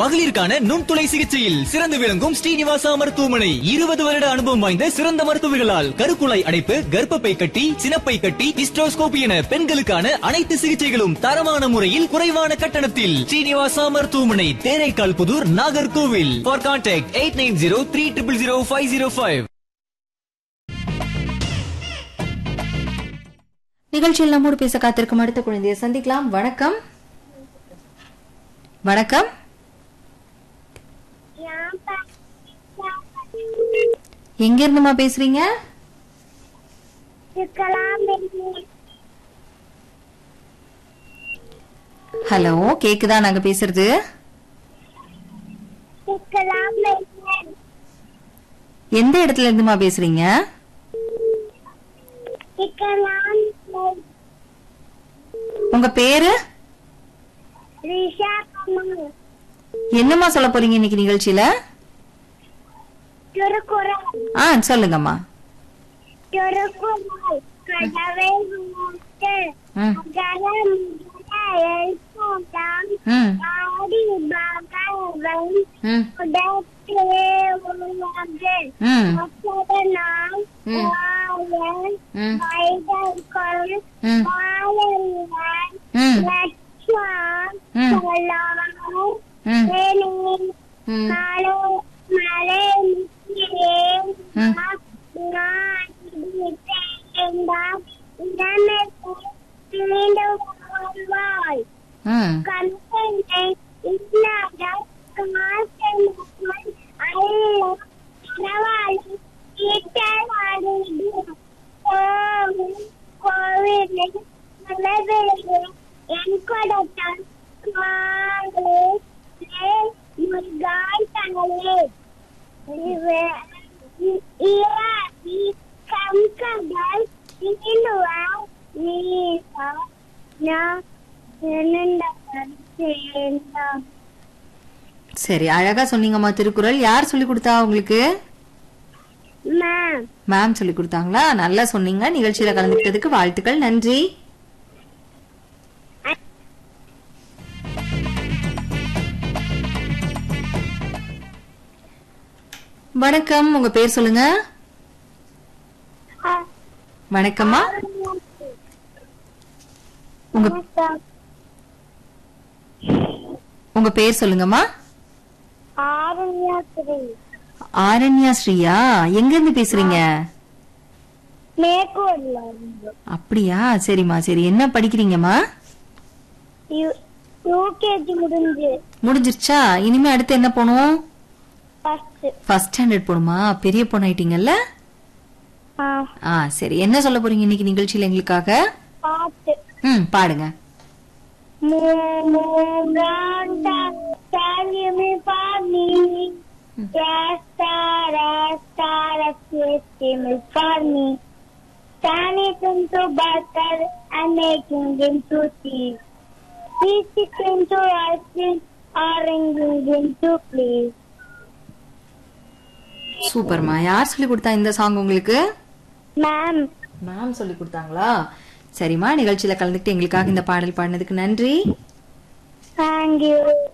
மகளிருக்கான நுண்துளை சிகிச்சையில் சிறந்து விளங்கும் ஸ்ரீனிவாசா மருத்துவமனை இருபது வருட அனுபவம் வாய்ந்த சிறந்த மருத்துவர்களால் கருக்குழாய் அடைப்பு கர்ப்பப்பை கட்டி சினப்பை கட்டி ஹிஸ்டோஸ்கோபி என பெண்களுக்கான அனைத்து சிகிச்சைகளும் தரமான முறையில் குறைவான கட்டணத்தில் ஸ்ரீனிவாசா மருத்துவமனை Theraikal Pudur Nagercoil for contact eight nine zero three triple zero five zero five நிகழ்ச்சியில் நம்மோடு பேச காத்திருக்கும் அடுத்த குழந்தையை சந்திக்கலாம் வணக்கம் வணக்கம் எங்க இருந்துமா பேசுறீங்க ஹலோ கேக்குதா நாங்க பேசுறது எந்த இடத்துல இருந்துமா பேசுறீங்க உங்க பேரு ரிஷா கமல் என்னம்மா சொல்ல போறீங்க இன்னைக்கு நிகழ்ச்சியில திருக்குறள் ஆ சொல்லுங்கம்மா திருக்குறள் கடவை மூட்டு ம், அகரம் முதல எழுத்தெல்லாம் ம், ஆடி பகவன் ம், உடற்றே உலகு ம், அசதனால் ம். வாழன் ம், வைதற்கொள் ம், வாழன் ம், லட்சம் ம். சொல்லாமல் ம், வேணின் ம். மலை மலை நிற்கிறேன் ம். நான் இதனை மீண்டும் வாழ்வாய் ம். கண்களை இல்லாத காசை அல்ல பரவாயில்லை ஈட்டவாடிடு கோவில் கோவிலில் மலர்விழு என் கொடுத்தான் மாலே முருகாய் தங்களே இராதி கம்கடல் நீண்டுவார் நீசா நான் சேர்ந்தான் சரி அழகா சொன்னீங்கம்மா திருக்குறள் யார் சொல்லி கொடுத்தா உங்களுக்கு மேம் மேம் சொல்லி கொடுத்தாங்களா நல்லா சொன்னீங்க நிகழ்ச்சியில கலந்துக்கிட்டதுக்கு வாழ்த்துக்கள் நன்றி வணக்கம் உங்க பேர் சொல்லுங்க வணக்கம்மா உங்க உங்க பேர் சொல்லுங்கம்மா ஆரண்யாத்திரி ஆரண்யா ஸ்ரீயா எங்க இருந்து பேசுறீங்க மேற்கூர்ல இருந்து அப்படியா சரிம்மா சரி என்ன படிக்கிறீங்கம்மா யூகேஜி முடிஞ்சு முடிஞ்சிருச்சா இனிமே அடுத்து என்ன போகணும் ஃபர்ஸ்ட் ஃபர்ஸ்ட் ஸ்டாண்டர்ட் போகணுமா பெரிய பொண்ணு ஆயிட்டீங்கல்ல ஆ சரி என்ன சொல்ல போறீங்க இன்னைக்கு நிகழ்ச்சியில எங்களுக்காக பாட்டு ம் பாடுங்க Muranda, me funny. Rasta, rasta, rasta, me funny. Turning into butter and making into tea. Piece it into ice orange into please. சூப்பர்மா யார் சொல்லி கொடுத்தா இந்த சாங் உங்களுக்கு Ma'am, மேம் சொல்லி கொடுத்தாங்களா சரிம்மா நிகழ்ச்சியில கலந்துக்கிட்டு எங்களுக்காக இந்த பாடல் பாடினதுக்கு நன்றி thank you.